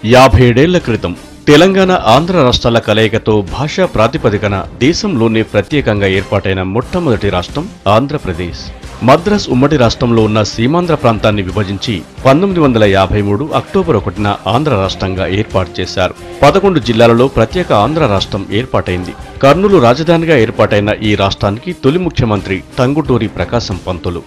యాభై ఏడేళ్ల క్రితం తెలంగాణ ఆంధ్ర రాష్ట్రాల కలయికతో భాషా ప్రాతిపదికన దేశంలోనే ప్రత్యేకంగా ఏర్పాటైన మొట్టమొదటి రాష్ట్రం ఆంధ్రప్రదేశ్ మద్రాస్ ఉమ్మడి రాష్ట్రంలో ఉన్న సీమాంధ్ర ప్రాంతాన్ని విభజించి పంతొమ్మిది వందల యాభై మూడు అక్టోబర్ ఒకటిన ఆంధ్ర రాష్ట్రంగా ఏర్పాటు చేశారు పదకొండు జిల్లాలలో ప్రత్యేక ఆంధ్ర రాష్ట్రం ఏర్పాటైంది కర్నూలు రాజధానిగా ఏర్పాటైన ఈ రాష్ట్రానికి తొలి ముఖ్యమంత్రి టంగుటూరి ప్రకాశం పంతులు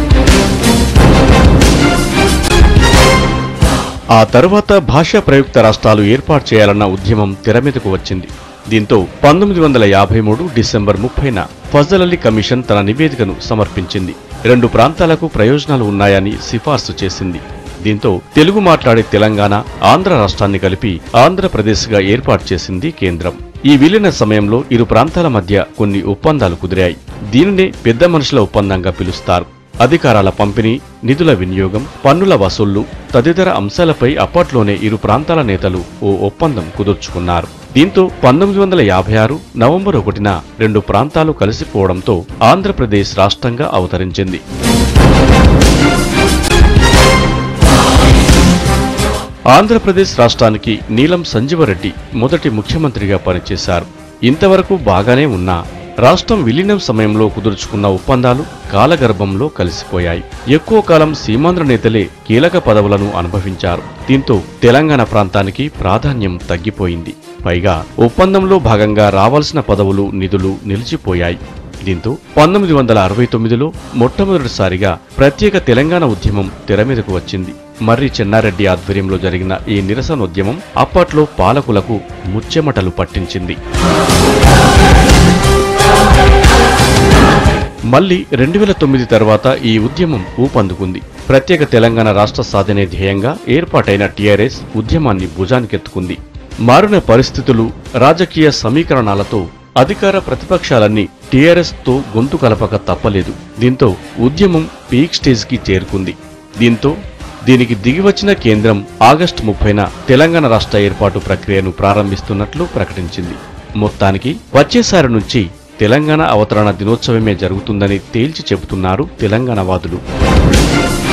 ఆ తరువాత భాషా ప్రయుక్త రాష్ట్రాలు ఏర్పాటు చేయాలన్న ఉద్యమం తెరమీదకు వచ్చింది దీంతో పంతొమ్మిది వందల యాభై మూడు డిసెంబర్ ముప్పైన ఫజల్ అలీ కమిషన్ తన నివేదికను సమర్పించింది రెండు ప్రాంతాలకు ప్రయోజనాలు ఉన్నాయని సిఫార్సు చేసింది దీంతో తెలుగు మాట్లాడే తెలంగాణ ఆంధ్ర రాష్ట్రాన్ని కలిపి ఆంధ్రప్రదేశ్గా ఏర్పాటు చేసింది కేంద్రం ఈ విలీన సమయంలో ఇరు ప్రాంతాల మధ్య కొన్ని ఒప్పందాలు కుదిరాయి దీనినే పెద్ద మనుషుల ఒప్పందంగా పిలుస్తారు అధికారాల పంపిణీ నిధుల వినియోగం పన్నుల వసూళ్లు తదితర అంశాలపై అప్పట్లోనే ఇరు ప్రాంతాల నేతలు ఓ ఒప్పందం కుదుర్చుకున్నారు దీంతో పంతొమ్మిది వందల యాభై ఆరు నవంబర్ ఒకటిన రెండు ప్రాంతాలు కలిసిపోవడంతో ఆంధ్రప్రదేశ్ రాష్ట్రంగా అవతరించింది ఆంధ్రప్రదేశ్ రాష్ట్రానికి నీలం సంజీవరెడ్డి మొదటి ముఖ్యమంత్రిగా పనిచేశారు ఇంతవరకు బాగానే ఉన్నా రాష్ట్రం విలీనం సమయంలో కుదుర్చుకున్న ఒప్పందాలు కాలగర్భంలో కలిసిపోయాయి ఎక్కువ కాలం సీమాంధ్ర నేతలే కీలక పదవులను అనుభవించారు దీంతో తెలంగాణ ప్రాంతానికి ప్రాధాన్యం తగ్గిపోయింది పైగా ఒప్పందంలో భాగంగా రావాల్సిన పదవులు నిధులు నిలిచిపోయాయి దీంతో పంతొమ్మిది వందల అరవై తొమ్మిదిలో మొట్టమొదటిసారిగా ప్రత్యేక తెలంగాణ ఉద్యమం తెరమీదకు వచ్చింది మర్రి చెన్నారెడ్డి ఆధ్వర్యంలో జరిగిన ఈ నిరసనోద్యమం అప్పట్లో పాలకులకు ముచ్చెమటలు పట్టించింది మళ్ళీ రెండు వేల తొమ్మిది తర్వాత ఈ ఉద్యమం ఊపందుకుంది ప్రత్యేక తెలంగాణ రాష్ట్ర సాధనే ధ్యేయంగా ఏర్పాటైన టీఆర్ఎస్ ఉద్యమాన్ని భుజానికెత్తుకుంది మారిన పరిస్థితులు రాజకీయ సమీకరణాలతో అధికార ప్రతిపక్షాలన్నీ టీఆర్ఎస్ తో గొంతు కలపక తప్పలేదు దీంతో ఉద్యమం పీక్ స్టేజ్ కి చేరుకుంది దీంతో దీనికి దిగివచ్చిన కేంద్రం ఆగస్టు ముప్పైన తెలంగాణ రాష్ట్ర ఏర్పాటు ప్రక్రియను ప్రారంభిస్తున్నట్లు ప్రకటించింది మొత్తానికి వచ్చేసారి నుంచి తెలంగాణ అవతరణ దినోత్సవమే జరుగుతుందని తేల్చి చెబుతున్నారు తెలంగాణవాదులు